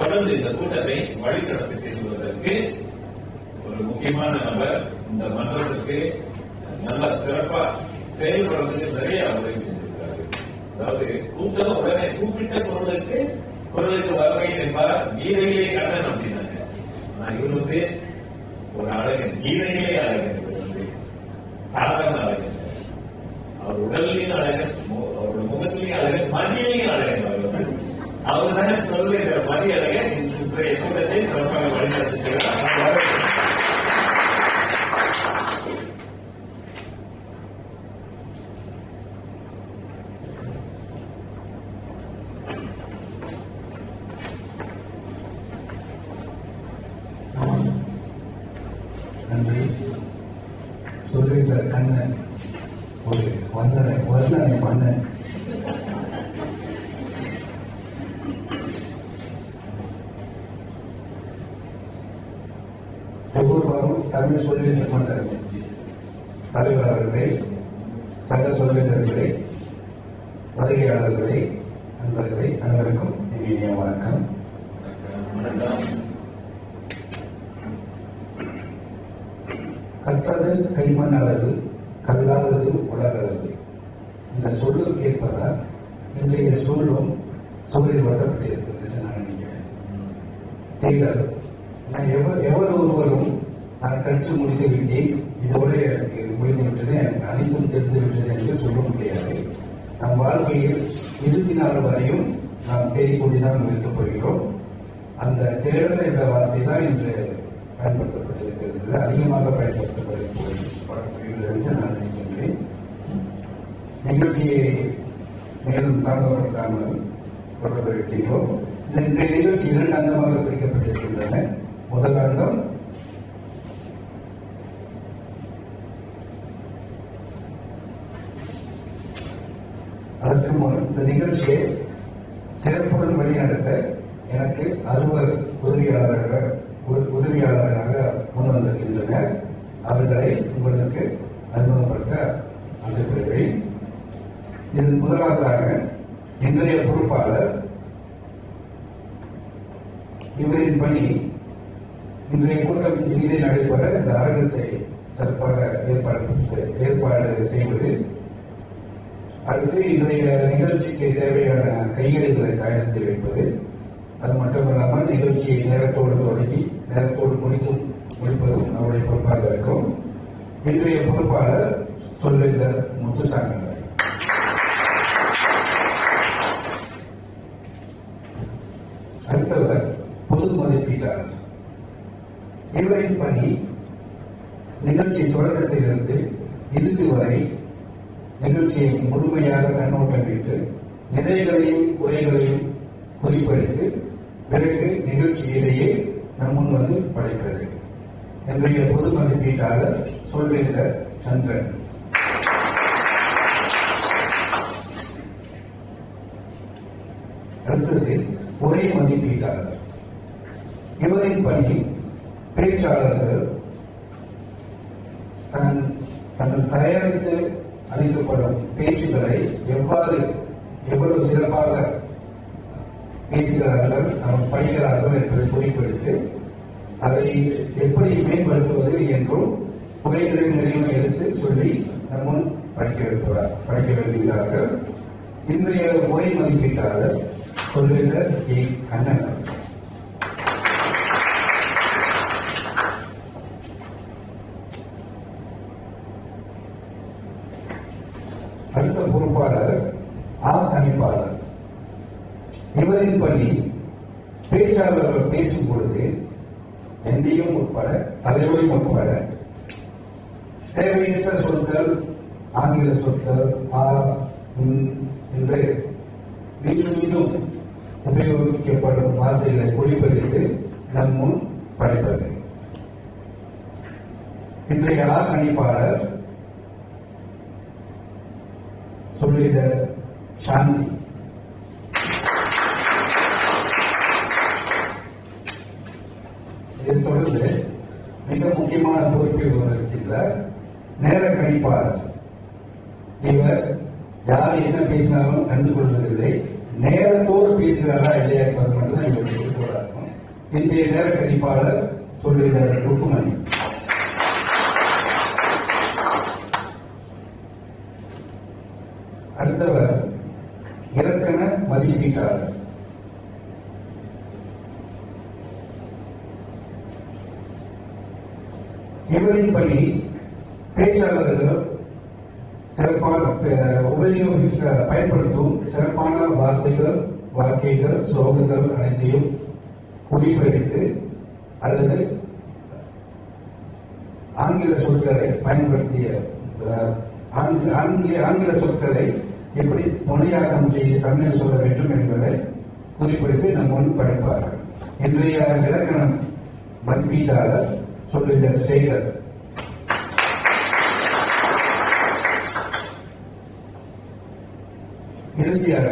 தொடர்ந்து இந்த கூட்டத்தை வழிநடத்தி செல்வதற்கு ஒரு முக்கியமான நபர் இந்த மன்றத்திற்கு நல்ல சிறப்பா செயல்படுறதுக்கு நிறைய உதவி செஞ்சிருக்காரு அதாவது கூட்டம் உடனே கூப்பிட்ட குரலுக்கு குரலுக்கு வருகை என்பார் கீதையிலே கண்ணன் அப்படின்னாங்க ஆனா இவர் வந்து ஒரு அழகன் கீதையிலே அழகன் இவர் வந்து சாதாரண அழகன் அவர் உடல்லையும் அழகன் மு- அவரோட முகத்திலையும் அழகன் மதியிலையும் அழகன் அவர் வந்து. அவர் தான் சொல்லுகிற மதி அழகன் இன்றைய கூட்டத்தை சிறப்பாக வழிநடத்துகிறார் அவர் வரவேற்கிறேன். நன்றி சொல்லுகிற கண்ணன் ஒரு வந்தனை வந்தனை மன்னன் ஒவ்வொருவரும் தமிழ் சொல்லிட்டு கொண்டார் தலைவர் அவர்களை சக சொல்லிதர்களே வருகையாளர்களே நண்பர்களே அனைவருக்கும் இனிய வணக்கம் வணக்கம் கற்பது கைமண் அளவு கல்லாதது உலக அளவு இந்த சொல்லுக்கு ஏற்பதால் இன்றைய சொல்லும் சூழல் வட்டப்பட்டிருக்கிறது என்று நான் நினைக்கிறேன் தெரியாது நான் எவர் எவர் ஒருவரும் நான் கற்று முடித்து விட்டேன் இதோட எனக்கு முடிந்துவிட்டது எனக்கு அனைத்தும் தெரிந்து விட்டது என்று சொல்ல முடியாது நம் வாழ்க்கையில் இறுதி நாள் வரையும் நாம் தேடிக்கொண்டுதான் இருக்கப்படுகிறோம் அந்த தேடல் என்ற வார்த்தை தான் இன்று பயன்படுத்தப்பட்டிருக்கிறது அதிகமாக பயன்படுத்தப்படுகிறது என்று நான் நினைக்கின்றேன் நிகழ்ச்சியை மேலும் தாமதப்படுத்தாமல் தொடர்பு இருக்கின்றோம் இந்த இன்றைய நிகழ்ச்சி இரண்டு அங்கமாக பிரிக்கப்பட்டிருக்கின்றன முதல் அங்கம் அதற்கு முன் இந்த நிகழ்ச்சியை சிறப்புடன் வழிநடத்த எனக்கு அறுவர் உதவியாளராக உ- உதவியாளராக முன் வந்திருக்கின்றனர் அவர்களை உங்களுக்கு அறிமுகப்படுத்த ஆசைப்படுகிறேன் இதன் முதலாவதாக இன்றைய பொறுப்பாளர் இவரின் பணி இன்றைய கூட்டம் இனிதே நடைபெற இந்த அரங்கத்தை சிறப்பாக ஏற்பாடு ஏற்பாடு செய்வது அடுத்து இன்றைய நிகழ்ச்சிக்கு தேவையான கையெழுகளை தயாரித்து வைப்பது அது மட்டும் இல்லாமல் நிகழ்ச்சியை நேரத்தோடு தொடங்கி நேரத்தோடு முடிக்கும் முடிப்பதும் அவருடைய பொறுப்பாக இருக்கும் இன்றைய பொறுப்பாளர் சொல்லுகிற முத்துசாமி அவர்கள். அடுத்தவர் பொது மதிப்பீட்டாளர் இவரின் பணி நிகழ்ச்சி தொடக்கத்திலிருந்து இறுதி வரை நிகழ்ச்சியை முழுமையாக கண்ணோட்டமிட்டு நிறைகளையும் குறைகளையும் குறிப்பெடுத்து பிறகு நிகழ்ச்சியிலேயே நம் முன் வந்து படைப்பது இன்றைய பொது மதிப்பீட்டாளர் சொல்வேந்த சந்திரன் அடுத்தது ஒரே மதிப்பீட்டாளர் இவரின் பணி பேச்சாளர்கள் தன் தங்கள் தயாரித்து அளிக்கப்படும் பேச்சுகளை எவ்வாறு எவ்வளவு சிறப்பாக பேசுகிறார்கள் அவர் படிக்கிறார்கள் என்பதை குறிப்பெடுத்து அதை எப்படி மேம்படுத்துவது என்றும் குறைகளை நிறைவு எடுத்து சொல்லி நம் முன் படிக்க வைக்கிறார் படிக்க வைக்கிறார்கள் இன்றைய முறை மதிப்பீட்டாளர் சொல்லுகிற கே கண்ணன் அவர்கள். அடுத்த பொறுப்பாளர் ஆ தணிப்பாளர் இவரின் பணி பேச்சாளர்கள் பேசும் பொழுது என்னையும் உட்பட தலைவரையும் உட்பட தேவையற்ற சொற்கள் ஆங்கில சொற்கள் ஆ ம் என்று மீண்டும் மீண்டும் உபயோகிக்கப்படும் வார்த்தைகளை குறிப்பெடுத்து நம் முன் படைப்பது இன்றைய ஆ கணிப்பாளர் சொல்லிட சாந்தி இதைத் தொடர்ந்து மிக முக்கியமான பொறுப்பில் இருக்கின்ற நேர கணிப்பாளர் இவர் யார் என்ன பேசினாலும் கண்டுகொள்வதில்லை நேரத்தோடு பேசுகிறாரா இல்லையா என்பது மட்டும்தான் இவர் குறிப்பிடுறார் இன்றைய நேர கணிப்பாளர் சொல்லுகிறார் ருக்குமணி அடுத்தவர் இலக்கண மதிப்பீட்டாளர் இவரின் பணி பேச்சாளர்கள் சிறப்பான அஹ், உபயோகிக்க பயன்படுத்தும் சிறப்பான வார்த்தைகள் வாக்கியங்கள் ஸ்லோகங்கள் அனைத்தையும் குறிப்பெடுத்து அல்லது ஆங்கில சொற்களை பயன்படுத்திய அஹ், ஆங்க- ஆங்கில ஆங்கில சொற்களை எப்படி மொழியாக்கம் செய்து தமிழில் சொல்ல வேண்டும் என்பதை குறிப்பிட்டு நம் முன் படைப்பார்கள் இன்றைய இலக்கணம் மதிப்பீட்டாளர் சொல்லுகிற செய்தர் இறுதியாக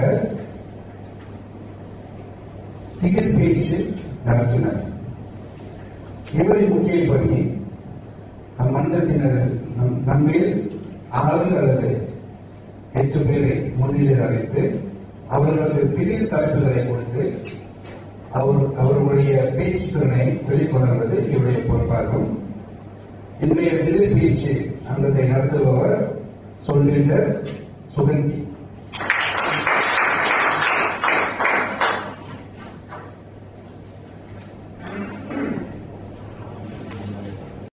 திகில் பேச்சு நடத்தினர் இவரின் முக்கிய பணி நம் மன்றத்தினர் நம் நம்மில் ஆறு அல்லது எட்டு பேரை முன்னிலையில் அழைத்து அவர்களுக்கு திடீர் தலைப்புகளை கொடுத்து அவர் அவர்களுடைய பேச்சு திறனை வெளிக்கொணர்வது இவருடைய பொறுப்பாகும் இன்றைய திடீர் பேச்சு அங்கத்தை நடத்துபவர் சொல்லுகிற சுகந்தி